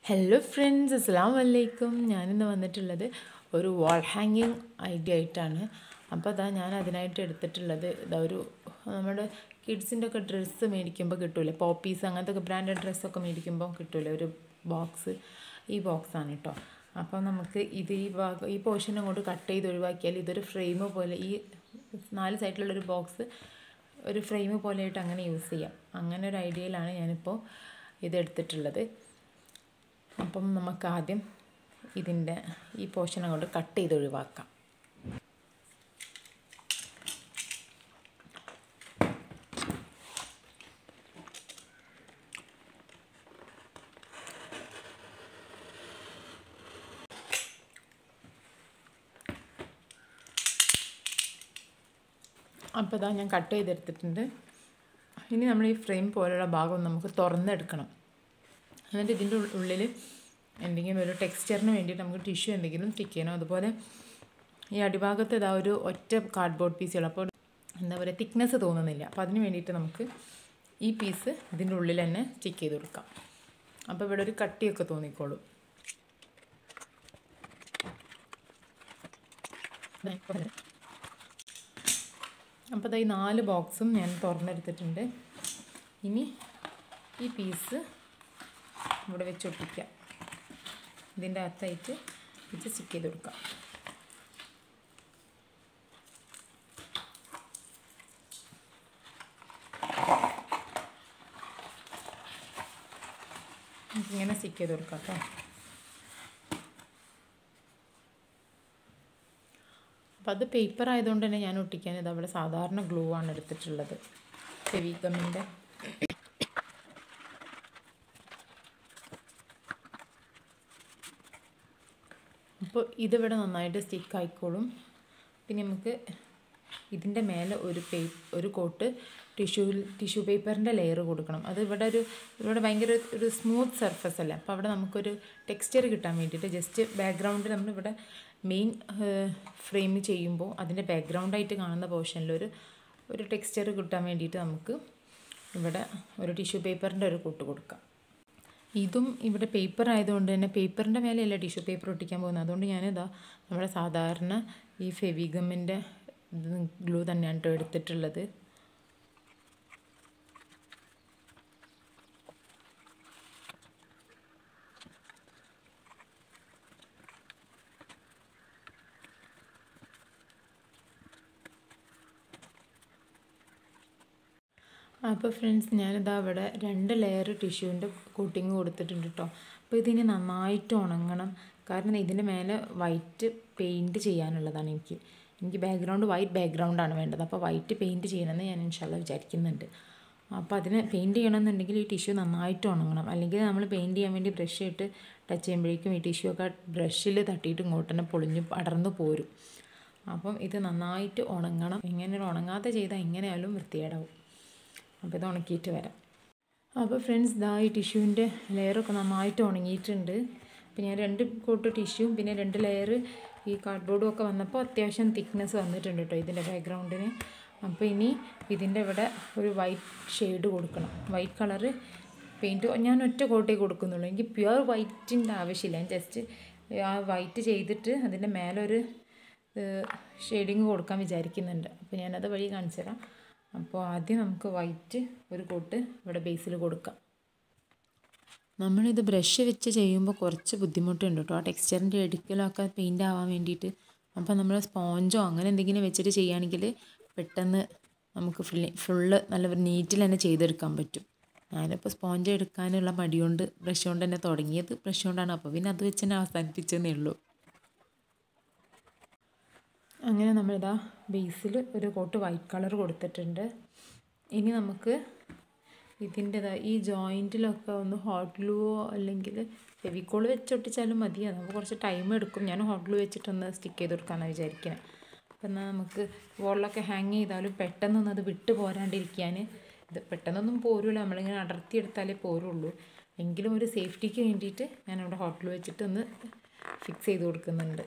hello friends അസ്സാം വലൈക്കും ഞാനിന്ന് വന്നിട്ടുള്ളത് ഒരു വാൾ ഹാങ്ങിങ് ഐഡിയ ആയിട്ടാണ് അപ്പോൾ അതാ ഞാൻ അതിനായിട്ട് എടുത്തിട്ടുള്ളത് ഇതാ ഒരു നമ്മുടെ കിഡ്സിൻ്റെ ഒക്കെ ഡ്രസ്സ് മേടിക്കുമ്പോൾ കിട്ടൂലേ പോപ്പീസ് അങ്ങനത്തെ ഒക്കെ ബ്രാൻഡഡ് ഡ്രസ്സൊക്കെ മേടിക്കുമ്പോൾ കിട്ടൂലേ ഒരു ബോക്സ് ഈ ബോക്സാണ് കേട്ടോ അപ്പോൾ നമുക്ക് ഇത് ഈ ഭാഗം ഈ പോർഷൻ അങ്ങോട്ട് കട്ട് ചെയ്ത് ഒഴിവാക്കിയാൽ ഇതൊരു ഫ്രെയിം പോലെ ഈ നാല് സൈഡിലുള്ളൊരു ബോക്സ് ഒരു ഫ്രെയിം പോലെയായിട്ട് അങ്ങനെ യൂസ് ചെയ്യാം അങ്ങനെ ഒരു ഐഡിയയിലാണ് ഞാനിപ്പോൾ ഇതെടുത്തിട്ടുള്ളത് അപ്പം നമുക്ക് ആദ്യം ഇതിൻ്റെ ഈ പോർഷൻ അങ്ങോട്ട് കട്ട് ചെയ്ത് ഒഴിവാക്കാം അപ്പോൾ ഇതാ ഞാൻ കട്ട് ചെയ്തെടുത്തിട്ടുണ്ട് ഇനി നമ്മൾ ഈ ഫ്രെയിം പോലുള്ള ഭാഗം നമുക്ക് തുറന്നെടുക്കണം എന്നിട്ട് ഇതിൻ്റെ ഉള്ളിൽ എന്തെങ്കിലും ഒരു ടെക്സ്ചറിന് വേണ്ടിയിട്ട് നമുക്ക് ടിഷ്യൂ എന്തെങ്കിലും സ്റ്റിക്ക് ചെയ്യണം അതുപോലെ ഈ അടിഭാഗത്ത് ഇതാ ഒരു ഒറ്റ കാർഡ്ബോർഡ് പീസുകൾ അപ്പോൾ എന്താ പറയുക തിക്നെസ് തോന്നുന്നില്ല അപ്പോൾ അതിന് വേണ്ടിയിട്ട് നമുക്ക് ഈ പീസ് ഇതിൻ്റെ ഉള്ളിൽ തന്നെ സ്റ്റിക്ക് ചെയ്ത് കൊടുക്കാം അപ്പോൾ ഇവിടെ ഒരു കട്ടിയൊക്കെ തോന്നിക്കോളും അപ്പോൾ ഈ നാല് ബോക്സും ഞാൻ തുറന്നെടുത്തിട്ടുണ്ട് ഇനി ഈ പീസ് ഇവിടെ വെച്ച് ഒട്ടിക്കാം ഇതിൻ്റെ അകത്തായിട്ട് വെച്ച് സ്റ്റിക്ക് ചെയ്ത് കൊടുക്കാം ഇങ്ങനെ സ്റ്റിക്ക് ചെയ്ത് കൊടുക്കാം കേട്ടോ അപ്പോൾ അത് പേപ്പർ ആയതുകൊണ്ട് തന്നെ ഞാൻ ഒട്ടിക്കാൻ ഇത് അവിടെ സാധാരണ ഗ്ലൂ ആണ് എടുത്തിട്ടുള്ളത് ഫെവിഗമിൻ്റെ അപ്പോൾ ഇതിവിടെ നന്നായിട്ട് സ്റ്റിക്ക് ആയിക്കോളും പിന്നെ നമുക്ക് ഇതിൻ്റെ മേലെ ഒരു പേ ഒരു കോട്ട് ടിഷ്യൂ ടിഷ്യൂ പേപ്പറിൻ്റെ ലെയർ കൊടുക്കണം അത് ഇവിടെ ഒരു ഇവിടെ ഭയങ്കര ഒരു സ്മൂത്ത് സർഫസ് അല്ലേ അപ്പോൾ അവിടെ നമുക്കൊരു ടെക്സ്ചർ കിട്ടാൻ വേണ്ടിയിട്ട് ജസ്റ്റ് ബാക്ക്ഗ്രൗണ്ടിൽ നമ്മളിവിടെ മെയിൻ ഫ്രെയിം ചെയ്യുമ്പോൾ അതിൻ്റെ ബാക്ക്ഗ്രൗണ്ടായിട്ട് കാണുന്ന പോർഷനിൽ ഒരു ഒരു ടെക്സ്ചർ കിട്ടാൻ വേണ്ടിയിട്ട് നമുക്ക് ഇവിടെ ഒരു ടിഷ്യൂ പേപ്പറിൻ്റെ ഒരു കൂട്ട് കൊടുക്കാം ഇതും ഇവിടെ പേപ്പർ ആയതുകൊണ്ട് തന്നെ പേപ്പറിൻ്റെ മേലെയല്ല ടിഷ്യൂ പേപ്പർ ഒട്ടിക്കാൻ പോകുന്നത് അതുകൊണ്ട് ഞാനിതാ നമ്മുടെ സാധാരണ ഈ ഫെവിഗമിൻ്റെ ഗ്ലൂ തന്നെയാണ് കേട്ടോ എടുത്തിട്ടുള്ളത് അപ്പോൾ ഫ്രണ്ട്സ് ഞാനിതാ അവിടെ രണ്ട് ലെയർ ടിഷ്യൂവിൻ്റെ കോട്ടിങ് കൊടുത്തിട്ടുണ്ട് കേട്ടോ അപ്പോൾ ഇതിന് നന്നായിട്ട് ഉണങ്ങണം കാരണം ഇതിൻ്റെ മേലെ വൈറ്റ് പെയിൻറ്റ് ചെയ്യാനുള്ളതാണ് എനിക്ക് എനിക്ക് ബാക്ക്ഗ്രൗണ്ട് വൈറ്റ് ബാക്ക്ഗ്രൗണ്ടാണ് വേണ്ടത് അപ്പോൾ വൈറ്റ് പെയിൻറ്റ് ചെയ്യണമെന്ന് ഞാൻ ഇൻഷാല്ല വിചാരിക്കുന്നുണ്ട് അപ്പോൾ അതിന് പെയിൻറ്റ് ചെയ്യണമെന്നുണ്ടെങ്കിൽ ഈ ടിഷ്യൂ നന്നായിട്ട് ഉണങ്ങണം അല്ലെങ്കിൽ നമ്മൾ പെയിൻറ്റ് ചെയ്യാൻ വേണ്ടി ബ്രഷ് ഇട്ട് ടച്ച് ചെയ്യുമ്പോഴേക്കും ഈ ടിഷ്യൂ ഒക്കെ ബ്രഷിൽ തട്ടിയിട്ട് ഇങ്ങോട്ട് തന്നെ പൊളിഞ്ഞ് അടർന്നു പോരും അപ്പം ഇത് നന്നായിട്ട് ഉണങ്ങണം ഇങ്ങനെ ഉണങ്ങാതെ ചെയ്താൽ എങ്ങനെയായാലും വൃത്തികേടാവും അപ്പോൾ ഇത് ഉണക്കിയിട്ട് വരാം അപ്പോൾ ഫ്രണ്ട്സ് ഇതാ ഈ ടിഷ്യൂവിൻ്റെ ലെയറൊക്കെ നന്നായിട്ട് ഉണങ്ങിയിട്ടുണ്ട് അപ്പോൾ ഞാൻ രണ്ട് കോട്ട് ടിഷ്യൂവും പിന്നെ രണ്ട് ലെയർ ഈ കാർഡ്ബോർഡും ഒക്കെ വന്നപ്പോൾ അത്യാവശ്യം തിക്നെസ് വന്നിട്ടുണ്ട് കേട്ടോ ഇതിൻ്റെ ബാക്ക്ഗ്രൗണ്ടിന് അപ്പോൾ ഇനി ഇതിൻ്റെ ഇവിടെ ഒരു വൈറ്റ് ഷെയ്ഡ് കൊടുക്കണം വൈറ്റ് കളറ് പെയിൻറ്റ് ഞാൻ ഒറ്റ കോട്ടേ കൊടുക്കുന്നുള്ളൂ എനിക്ക് പ്യുവർ വൈറ്റിൻ്റെ ആവശ്യമില്ല ഞാൻ ജസ്റ്റ് ആ വൈറ്റ് ചെയ്തിട്ട് അതിൻ്റെ മേലൊരു ഷെയ്ഡിങ് കൊടുക്കാൻ വിചാരിക്കുന്നുണ്ട് അപ്പോൾ ഞാനത് വഴി കാണിച്ചു തരാം അപ്പോൾ ആദ്യം നമുക്ക് വൈറ്റ് ഒരു കോട്ട് ഇവിടെ ബേസിൽ കൊടുക്കാം നമ്മളിത് ബ്രഷ് വെച്ച് ചെയ്യുമ്പോൾ കുറച്ച് ബുദ്ധിമുട്ടുണ്ട് കേട്ടോ ആ ടെക്സ്ചറിൻ്റെ എടുക്കലൊക്കെ പെയിൻ്റ് ആവാൻ വേണ്ടിയിട്ട് അപ്പോൾ നമ്മൾ സ്പോഞ്ചോ അങ്ങനെ എന്തെങ്കിലും വെച്ചിട്ട് ചെയ്യുകയാണെങ്കിൽ പെട്ടെന്ന് നമുക്ക് ഫുള്ളി ഫുള്ള് നല്ല നീറ്റിൽ തന്നെ ചെയ്തെടുക്കാൻ പറ്റും ഞാനിപ്പോൾ സ്പോഞ്ച് എടുക്കാനുള്ള മടികൊണ്ട് ബ്രഷ് കൊണ്ട് തന്നെ തുടങ്ങിയത് ബ്രഷ് കൊണ്ടാണ് അപ്പോൾ പിന്നെ അത് വെച്ച് തന്നെ അവസാനിപ്പിച്ചതേ ഉള്ളൂ അങ്ങനെ നമ്മളിതാ ബേസിൽ ഒരു കോട്ട് വൈറ്റ് കളർ കൊടുത്തിട്ടുണ്ട് ഇനി നമുക്ക് ഇതിൻ്റെതാ ഈ ജോയിൻറ്റിലൊക്കെ ഒന്ന് ഹോട്ട് ഗ്ലൂവോ അല്ലെങ്കിൽ ഫെവിക്കോൾ വെച്ചൊട്ടിച്ചാലും മതി നമുക്ക് കുറച്ച് ടൈം എടുക്കും ഞാൻ ഹോട്ട് ഗ്ലൂ വെച്ചിട്ടൊന്ന് സ്റ്റിക്ക് ചെയ്ത് കൊടുക്കാമെന്നാണ് വിചാരിക്കുന്നത് അപ്പം എന്നാൽ നമുക്ക് വോളിലൊക്കെ ഹാങ് ചെയ്താലും പെട്ടെന്നൊന്നും അത് വിട്ട് പോരാണ്ടിരിക്കാൻ ഇത് പെട്ടെന്നൊന്നും പോരില്ല നമ്മളിങ്ങനെ അടർത്തിയെടുത്താലേ പോരുള്ളൂ എങ്കിലും ഒരു സേഫ്റ്റിക്ക് വേണ്ടിയിട്ട് ഞാനിവിടെ ഹോട്ട് ഗ്ലൂ വെച്ചിട്ട് ഒന്ന് ഫിക്സ് ചെയ്ത് കൊടുക്കുന്നുണ്ട്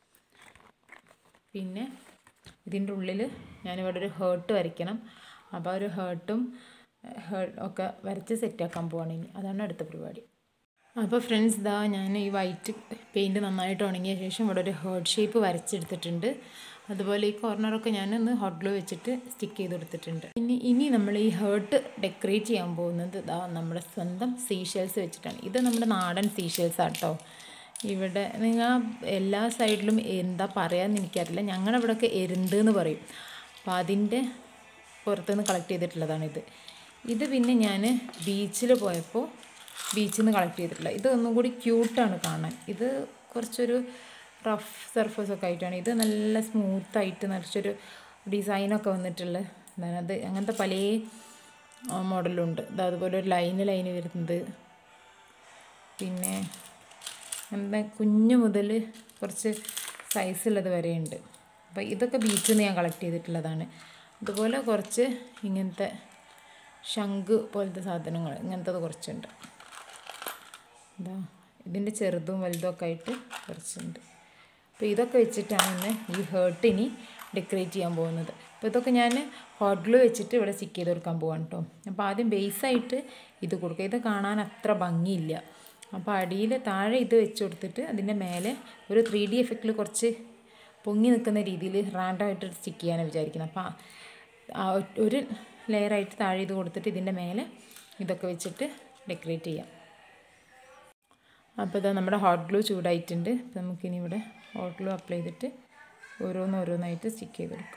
പിന്നെ ഇതിൻ്റെ ഉള്ളിൽ ഞാനിവിടെ ഒരു ഹേർട്ട് വരയ്ക്കണം അപ്പോൾ ആ ഒരു ഹേർട്ടും ഒക്കെ വരച്ച് സെറ്റാക്കാൻ പോവാണ് ഇനി അതാണ് അടുത്ത പരിപാടി അപ്പോൾ ഫ്രണ്ട്സ് ഇതാ ഞാൻ ഈ വൈറ്റ് പെയിൻറ്റ് നന്നായിട്ട് ഉണങ്ങിയ ശേഷം ഇവിടെ ഒരു ഹേർട്ട് ഷേപ്പ് വരച്ചെടുത്തിട്ടുണ്ട് അതുപോലെ ഈ കോർണറൊക്കെ ഞാനൊന്ന് ഹോട്ട് ഗ്ലൂ വെച്ചിട്ട് സ്റ്റിക്ക് ചെയ്ത് കൊടുത്തിട്ടുണ്ട് ഇനി ഇനി നമ്മൾ ഈ ഹേർട്ട് ഡെക്കറേറ്റ് ചെയ്യാൻ പോകുന്നത് ഇതാ നമ്മുടെ സ്വന്തം സീഷെൽസ് വെച്ചിട്ടാണ് ഇത് നമ്മുടെ നാടൻ സീഷെൽസ് ആട്ടോ ഇവിടെ നിങ്ങൾ എല്ലാ സൈഡിലും എന്താ പറയാമെന്ന് എനിക്കറിയില്ല ഞങ്ങളുടെ ഇവിടെയൊക്കെ എരുന്ത് എന്ന് പറയും അപ്പോൾ അതിൻ്റെ പുറത്തുനിന്ന് കളക്ട് ചെയ്തിട്ടുള്ളതാണിത് ഇത് പിന്നെ ഞാൻ ബീച്ചിൽ പോയപ്പോൾ ബീച്ചിൽ നിന്ന് കളക്ട് ചെയ്തിട്ടില്ല ഇത് ഒന്നും കൂടി ക്യൂട്ടാണ് കാണാൻ ഇത് കുറച്ചൊരു റഫ് സർഫസ് ഒക്കെ ആയിട്ടാണ് ഇത് നല്ല സ്മൂത്തായിട്ട് നിറച്ചൊരു ഡിസൈനൊക്കെ വന്നിട്ടുള്ള എന്താണ് അത് അങ്ങനത്തെ പല മോഡലുണ്ട് ഇത് അതുപോലെ ഒരു ലൈന് ലൈന് വരുന്നത് പിന്നെ എന്താ കുഞ്ഞു മുതൽ കുറച്ച് സൈസുള്ളത് വരെയുണ്ട് അപ്പോൾ ഇതൊക്കെ ബീച്ചിൽ നിന്ന് ഞാൻ കളക്ട് ചെയ്തിട്ടുള്ളതാണ് അതുപോലെ കുറച്ച് ഇങ്ങനത്തെ ശംഖ് പോലത്തെ സാധനങ്ങൾ ഇങ്ങനത്തത് കുറച്ചുണ്ട് എന്താ ഇതിൻ്റെ ചെറുതും വലുതും ഒക്കെ ആയിട്ട് കുറച്ചുണ്ട് അപ്പോൾ ഇതൊക്കെ വെച്ചിട്ടാണ് ഇന്ന് ഈ ഹേർട്ട് ഇനി ഡെക്കറേറ്റ് ചെയ്യാൻ പോകുന്നത് അപ്പോൾ ഇതൊക്കെ ഞാൻ ഹോട്ട് ഗ്ലൂ വെച്ചിട്ട് ഇവിടെ സ്റ്റിക്ക് ചെയ്ത് കൊടുക്കാൻ പോവാണ് കേട്ടോ അപ്പോൾ ആദ്യം ബേസായിട്ട് ഇത് കൊടുക്കുക ഇത് കാണാൻ അത്ര ഭംഗിയില്ല അപ്പോൾ അടിയിൽ താഴെ ഇത് വെച്ച് കൊടുത്തിട്ട് അതിൻ്റെ മേലെ ഒരു ത്രീ ഡി എഫക്റ്റിൽ കുറച്ച് പൊങ്ങി നിൽക്കുന്ന രീതിയിൽ റാൻഡമായിട്ട് സ്റ്റിക്ക് ചെയ്യാനാണ് വിചാരിക്കുന്നത് അപ്പോൾ ആ ഒരു ലെയറായിട്ട് താഴെ ഇത് കൊടുത്തിട്ട് ഇതിൻ്റെ മേലെ ഇതൊക്കെ വെച്ചിട്ട് ഡെക്കറേറ്റ് ചെയ്യാം അപ്പോൾ ഇതാ നമ്മുടെ ഹോട്ട് ഗ്ലൂ ചൂടായിട്ടുണ്ട് അപ്പോൾ നമുക്കിനി ഇവിടെ ഹോട്ട് ഗ്ലൂ അപ്ലൈ ചെയ്തിട്ട് ഓരോന്ന് ഓരോന്നായിട്ട് സ്റ്റിക്ക് ചെയ്ത് കൊടുക്കാം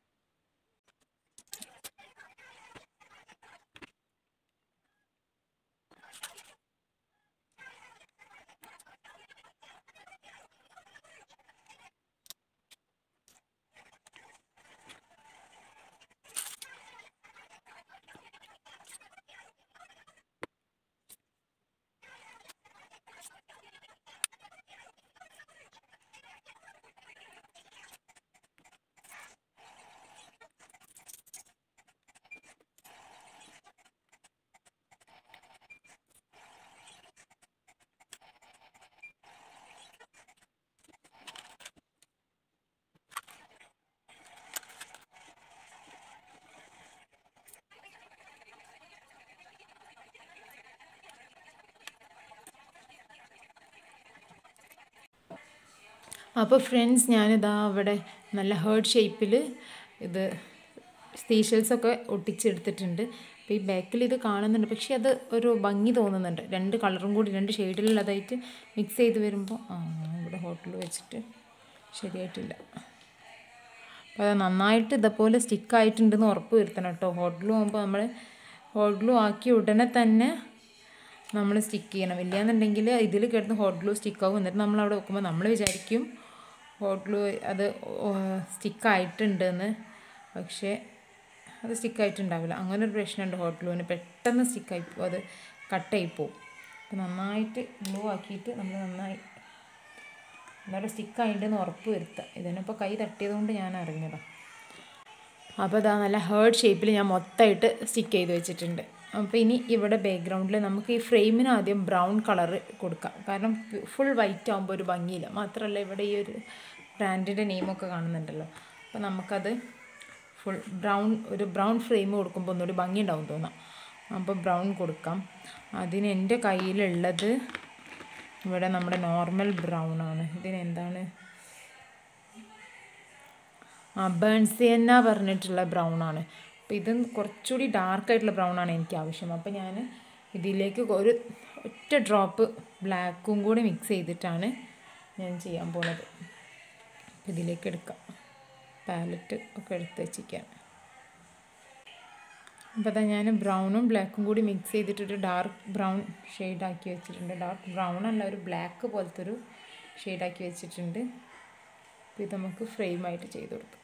അപ്പോൾ ഫ്രണ്ട്സ് ഞാനിതാ അവിടെ നല്ല ഹേർട്ട് ഷേപ്പിൽ ഇത് സീഷൽസൊക്കെ ഒട്ടിച്ചെടുത്തിട്ടുണ്ട് അപ്പോൾ ഈ ബാക്കിൽ ഇത് കാണുന്നുണ്ട് പക്ഷേ അത് ഒരു ഭംഗി തോന്നുന്നുണ്ട് രണ്ട് കളറും കൂടി രണ്ട് ഷെയ്ഡിലുള്ളതായിട്ട് മിക്സ് ചെയ്ത് വരുമ്പോൾ ആ ഇവിടെ ഹോട്ടലിൽ വെച്ചിട്ട് ശരിയായിട്ടില്ല അപ്പോൾ അത് നന്നായിട്ട് ഇതേപോലെ സ്റ്റിക്കായിട്ടുണ്ടെന്ന് ഉറപ്പ് വരുത്തണം കേട്ടോ ഹോട്ടലും ആകുമ്പോൾ നമ്മൾ ഹോട്ടലും ആക്കി ഉടനെ തന്നെ നമ്മൾ സ്റ്റിക്ക് ചെയ്യണം ഇല്ലയെന്നുണ്ടെങ്കിൽ ഇതിൽ കിടന്ന് ഹോട്ട് ഗ്ലൂ സ്റ്റിക്കാവും എന്നിട്ട് നമ്മൾ അവിടെ വെക്കുമ്പോൾ നമ്മൾ വിചാരിക്കും ഹോട്ട് ഗ്ലൂ അത് സ്റ്റിക്കായിട്ടുണ്ടെന്ന് പക്ഷേ അത് സ്റ്റിക്കായിട്ടുണ്ടാവില്ല അങ്ങനെ ഒരു പ്രശ്നമുണ്ട് ഹോട്ട് ഗ്ലൂവിന് പെട്ടെന്ന് സ്റ്റിക്കായി അത് കട്ടായി പോവും അപ്പോൾ നന്നായിട്ട് ഗ്ലൂ ആക്കിയിട്ട് നമ്മൾ നന്നായി എന്നാലും സ്റ്റിക്കായിട്ടുണ്ടെന്ന് ഉറപ്പ് വരുത്തുക ഇതിനിപ്പോൾ കൈ തട്ടിയത് കൊണ്ട് ഞാൻ അറിഞ്ഞതാണ് അപ്പോൾ ഇതാ നല്ല ഹേർഡ് ഷേപ്പിൽ ഞാൻ മൊത്തമായിട്ട് സ്റ്റിക്ക് ചെയ്ത് വെച്ചിട്ടുണ്ട് അപ്പോൾ ഇനി ഇവിടെ ബാക്ക്ഗ്രൗണ്ടിൽ നമുക്ക് ഈ ഫ്രെയിമിന് ആദ്യം ബ്രൗൺ കളർ കൊടുക്കാം കാരണം ഫുൾ വൈറ്റ് ആകുമ്പോൾ ഒരു ഭംഗിയില്ല മാത്രമല്ല ഇവിടെ ഈ ഒരു ബ്രാൻഡിൻ്റെ നെയിമൊക്കെ കാണുന്നുണ്ടല്ലോ അപ്പോൾ നമുക്കത് ഫുൾ ബ്രൗൺ ഒരു ബ്രൗൺ ഫ്രെയിം കൊടുക്കുമ്പോൾ ഒന്നുകൂടി ഭംഗി ഉണ്ടാവും തോന്നാം അപ്പോൾ ബ്രൗൺ കൊടുക്കാം അതിന് എൻ്റെ കയ്യിലുള്ളത് ഇവിടെ നമ്മുടെ നോർമൽ ബ്രൗൺ ആണ് ഇതിന് എന്താണ് ആ ബേൺസിയന്ന പറഞ്ഞിട്ടുള്ള ബ്രൗൺ ആണ് അപ്പോൾ ഇത് കുറച്ചുകൂടി ഡാർക്ക് ആയിട്ടുള്ള ബ്രൗൺ ആണ് എനിക്ക് ആവശ്യം അപ്പോൾ ഞാൻ ഇതിലേക്ക് ഒരു ഒറ്റ ഡ്രോപ്പ് ബ്ലാക്കും കൂടി മിക്സ് ചെയ്തിട്ടാണ് ഞാൻ ചെയ്യാൻ പോണത് അപ്പോൾ ഇതിലേക്ക് എടുക്കാം പാലറ്റ് ഒക്കെ എടുത്ത് വെച്ചിരിക്കാം അപ്പോൾ അതാ ഞാൻ ബ്രൗണും ബ്ലാക്കും കൂടി മിക്സ് ചെയ്തിട്ടൊരു ഡാർക്ക് ബ്രൗൺ ഷെയ്ഡാക്കി വെച്ചിട്ടുണ്ട് ഡാർക്ക് ബ്രൗൺ അല്ല ഒരു ബ്ലാക്ക് പോലത്തെ ഒരു ഷെയ്ഡാക്കി വെച്ചിട്ടുണ്ട് അപ്പോൾ ഇത് നമുക്ക് ഫ്രെയിമായിട്ട് ചെയ്ത് കൊടുക്കാം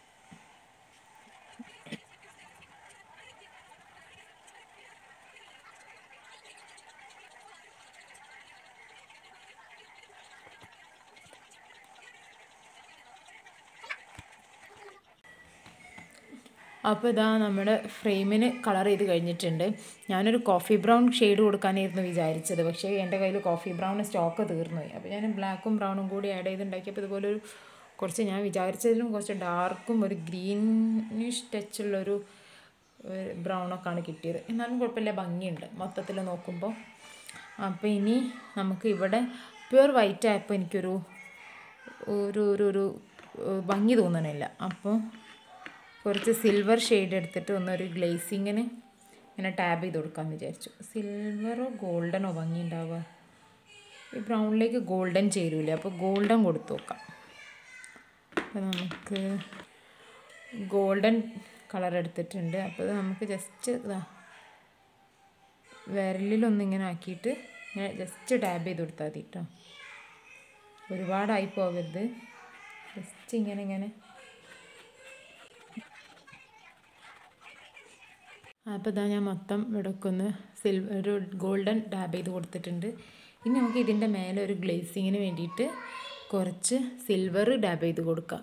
അപ്പോൾ ഇതാ നമ്മുടെ ഫ്രെയിമിന് കളർ ചെയ്ത് കഴിഞ്ഞിട്ടുണ്ട് ഞാനൊരു കോഫി ബ്രൗൺ ഷെയ്ഡ് കൊടുക്കാനായിരുന്നു വിചാരിച്ചത് പക്ഷേ എൻ്റെ കയ്യിൽ കോഫി ബ്രൗൺ സ്റ്റോക്ക് തീർന്നു പോയി അപ്പോൾ ഞാൻ ബ്ലാക്കും ബ്രൗണും കൂടി ആഡ് ചെയ്തുണ്ടാക്കിയപ്പോൾ ഇതുപോലെ ഒരു കുറച്ച് ഞാൻ വിചാരിച്ചതിലും കുറച്ച് ഡാർക്കും ഒരു ഗ്രീനിഷ് ടച്ചുള്ളൊരു ബ്രൗണൊക്കെയാണ് കിട്ടിയത് എന്നാലും കുഴപ്പമില്ല ഭംഗിയുണ്ട് മൊത്തത്തിൽ നോക്കുമ്പോൾ അപ്പോൾ ഇനി നമുക്ക് ഇവിടെ പ്യുവർ വൈറ്റ് ആയപ്പോൾ എനിക്കൊരു ഒരു ഒരു ഒരു ഏഹ്, ഭംഗി തോന്നണില്ല അപ്പോൾ കുറച്ച് സിൽവർ ഷെയ്ഡ് എടുത്തിട്ട് ഒന്നൊരു ഗ്ലേസിങ്ങിന് ഇങ്ങനെ ടാബ് ചെയ്ത് കൊടുക്കാമെന്ന് വിചാരിച്ചു സിൽവറോ ഗോൾഡനോ ഭംഗി ഉണ്ടാവുക ഈ ബ്രൗണിലേക്ക് ഗോൾഡൻ ചേരൂലേ അപ്പോൾ ഗോൾഡൻ കൊടുത്തു നോക്കാം അപ്പോൾ നമുക്ക് ഗോൾഡൻ കളർ എടുത്തിട്ടുണ്ട് അപ്പോൾ ഇത് നമുക്ക് ജസ്റ്റ് ഇതാ വിരലിലൊന്നിങ്ങനെ ആക്കിയിട്ട് ഇങ്ങനെ ജസ്റ്റ് ടാബ് ചെയ്ത് കൊടുത്താൽ മതി കേട്ടോ ഒരുപാടായി പോകരുത് ജസ്റ്റ് ഇങ്ങനെ ഇങ്ങനെ അപ്പോൾ ഇതാ ഞാൻ മൊത്തം ഇവിടേക്കൊന്ന് സിൽവർ ഒരു ഗോൾഡൻ ഡാബ് ചെയ്ത് കൊടുത്തിട്ടുണ്ട് ഇനി നമുക്ക് ഇതിൻ്റെ മേലെ ഒരു ഗ്ലേസിങ്ങിന് വേണ്ടിയിട്ട് കുറച്ച് സിൽവർ ഡാബ് ചെയ്ത് കൊടുക്കാം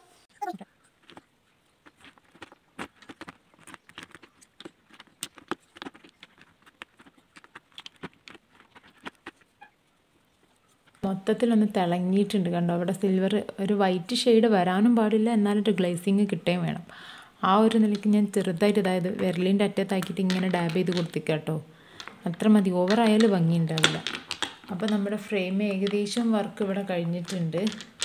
മൊത്തത്തിലൊന്ന് തിളങ്ങിയിട്ടുണ്ട് കണ്ടോ അവിടെ സിൽവർ ഒരു വൈറ്റ് ഷെയ്ഡ് വരാനും പാടില്ല എന്നാലൊരു ഗ്ലേസിങ് കിട്ടുകയും വേണം ആ ഒരു നിലയ്ക്ക് ഞാൻ ചെറുതായിട്ട് അതായത് വിരലിൻ്റെ അറ്റത്താക്കിയിട്ട് ഇങ്ങനെ ഡാബ് ചെയ്ത് കൊടുത്തിക്കാം കേട്ടോ അത്ര മതി ഓവറായാലും ഭംഗി ഉണ്ടാവില്ല അപ്പോൾ നമ്മുടെ ഫ്രെയിം ഏകദേശം വർക്ക് ഇവിടെ കഴിഞ്ഞിട്ടുണ്ട്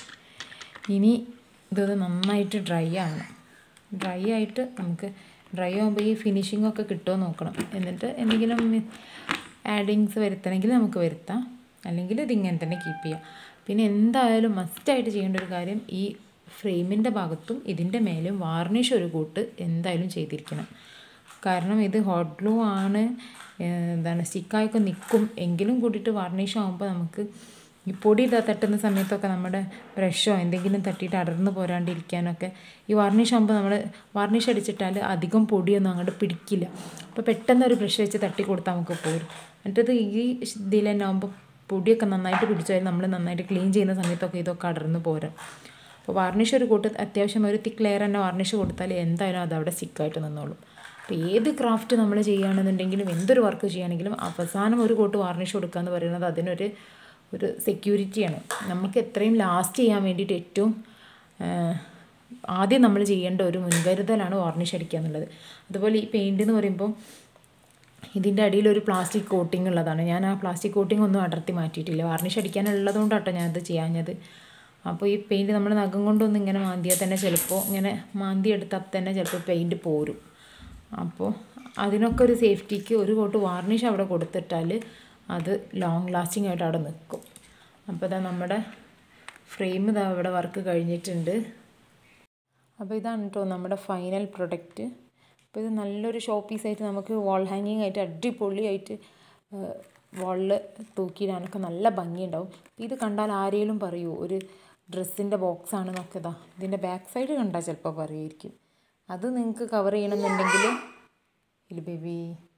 ഇനി ഇതൊന്ന് നന്നായിട്ട് ഡ്രൈ ആവണം ഡ്രൈ ആയിട്ട് നമുക്ക് ഡ്രൈ ആകുമ്പോൾ ഈ ഫിനിഷിംഗ് ഒക്കെ കിട്ടുമോ നോക്കണം എന്നിട്ട് എന്തെങ്കിലും ആഡിങ്സ് വരുത്തണമെങ്കിൽ നമുക്ക് വരുത്താം അല്ലെങ്കിൽ ഇതിങ്ങനെ തന്നെ കീപ്പ് ചെയ്യാം പിന്നെ എന്തായാലും മസ്റ്റായിട്ട് ചെയ്യേണ്ട ഒരു കാര്യം ഈ ഫ്രെയിമിൻ്റെ ഭാഗത്തും ഇതിൻ്റെ മേലും വാർണിഷ് ഒരു കൂട്ട് എന്തായാലും ചെയ്തിരിക്കണം കാരണം ഇത് ഹോട്ട് ഗ്ലൂ ആണ് ഏഹ് എന്താണ് സ്റ്റിക്കായൊക്കെ നിൽക്കും എങ്കിലും കൂട്ടിയിട്ട് വാർണിഷ് ആകുമ്പോൾ നമുക്ക് ഈ പൊടി ഇതാ തട്ടുന്ന സമയത്തൊക്കെ നമ്മുടെ ബ്രഷോ എന്തെങ്കിലും തട്ടിയിട്ട് അടർന്ന് പോരാണ്ടിരിക്കാനൊക്കെ ഈ വാർണിഷ് ആകുമ്പോൾ നമ്മൾ വാർണിഷ് അടിച്ചിട്ടാൽ അധികം പൊടിയൊന്നും അങ്ങോട്ട് പിടിക്കില്ല അപ്പോൾ പെട്ടെന്ന് ഒരു ബ്രഷ് വെച്ച് തട്ടി കൊടുത്താൽ നമുക്ക് പോരും എന്നിട്ടത് ഈ ഇതിൽ തന്നെ ആകുമ്പോൾ പൊടിയൊക്കെ നന്നായിട്ട് പിടിച്ചാൽ നമ്മൾ നന്നായിട്ട് ക്ലീൻ ചെയ്യുന്ന സമയത്തൊക്കെ ഇതൊക്കെ അടർന്ന് പോരാം അപ്പോൾ വാർണിഷ് ഒരു കൂട്ട് അത്യാവശ്യം ഒരു തിക്ക് ലെയർ തന്നെ വാർണിഷ് കൊടുത്താൽ എന്തായാലും അത് അവിടെ സ്റ്റിക്കായിട്ട് നിന്നോളും അപ്പോൾ ഏത് ക്രാഫ്റ്റ് നമ്മൾ ചെയ്യുകയാണെന്നുണ്ടെങ്കിലും എന്തൊരു വർക്ക് ചെയ്യുകയാണെങ്കിലും അവസാനം ഒരു കോട്ട് വാർണിഷ് കൊടുക്കുക എന്ന് പറയുന്നത് അതിനൊരു ഒരു സെക്യൂരിറ്റിയാണ് നമുക്ക് എത്രയും ലാസ്റ്റ് ചെയ്യാൻ വേണ്ടിയിട്ട് ഏറ്റവും ആഹ്, ആദ്യം നമ്മൾ ചെയ്യേണ്ട ഒരു മുൻകരുതലാണ് വാർണിഷ് അടിക്കുക എന്നുള്ളത് അതുപോലെ ഈ പെയിൻറ് എന്ന് പറയുമ്പോൾ ഇതിൻ്റെ അടിയിൽ ഒരു പ്ലാസ്റ്റിക് കോട്ടിംഗ് ഉള്ളതാണ് ഞാൻ ആ പ്ലാസ്റ്റിക് കോട്ടിംഗ് ഒന്നും അടർത്തി മാറ്റിയിട്ടില്ല വാർണിഷ് അടിക്കാനുള്ളത് കൊണ്ടാട്ടോ ഞാനത് ചെയ്യാഞ്ഞത് അപ്പോൾ ഈ പെയിൻറ് നമ്മൾ നഖം കൊണ്ടൊന്നും ഇങ്ങനെ മാന്തിയാൽ തന്നെ ചിലപ്പോൾ ഇങ്ങനെ മാന്തി എടുത്താൽ തന്നെ ചിലപ്പോൾ പെയിൻറ് പോരും അപ്പോൾ അതിനൊക്കെ ഒരു സേഫ്റ്റിക്ക് ഒരു കോട്ട് വാർണിഷ് അവിടെ കൊടുത്തിട്ടാൽ അത് ലോങ് ലാസ്റ്റിംഗ് ആയിട്ട് അവിടെ നിൽക്കും അപ്പോൾ ഇതാ നമ്മുടെ ഫ്രെയിം ഇതാ ഇവിടെ വർക്ക് കഴിഞ്ഞിട്ടുണ്ട് അപ്പോൾ ഇതാണ് കേട്ടോ നമ്മുടെ ഫൈനൽ പ്രൊഡക്റ്റ് അപ്പോൾ ഇത് നല്ലൊരു ഷോ പീസായിട്ട് നമുക്ക് വാൾ ഹാങ്ങിങ് ആയിട്ട് അടിപൊളിയായിട്ട് വാളിൽ തൂക്കിയിടാനൊക്കെ നല്ല ഭംഗിയുണ്ടാവും അപ്പോൾ ഇത് കണ്ടാൽ ആരെങ്കിലും പറയൂ ഒരു ഡ്രസ്സിൻ്റെ ബോക്സ് ആണെന്നൊക്കെ ഇതാ ഇതിൻ്റെ ബാക്ക് സൈഡ് കണ്ടാൽ ചിലപ്പോൾ പറയുമായിരിക്കും അത് നിങ്ങൾക്ക് കവർ ചെയ്യണമെന്നുണ്ടെങ്കിൽ ഇല്ല ബേബി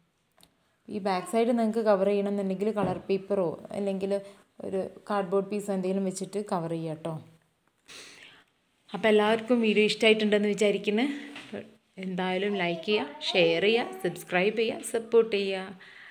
ഈ ബാക്ക് സൈഡ് നിങ്ങൾക്ക് കവർ ചെയ്യണമെന്നുണ്ടെങ്കിൽ കളർ പേപ്പറോ അല്ലെങ്കിൽ ഒരു കാർഡ്ബോർഡ് പീസോ എന്തെങ്കിലും വെച്ചിട്ട് കവർ ചെയ്യാം കേട്ടോ അപ്പോൾ എല്ലാവർക്കും വീഡിയോ ഇഷ്ടമായിട്ടുണ്ടെന്ന് വിചാരിക്കുന്നു എന്തായാലും ലൈക്ക് ചെയ്യുക ഷെയർ ചെയ്യുക സബ്സ്ക്രൈബ് ചെയ്യുക സപ്പോർട്ട് ചെയ്യുക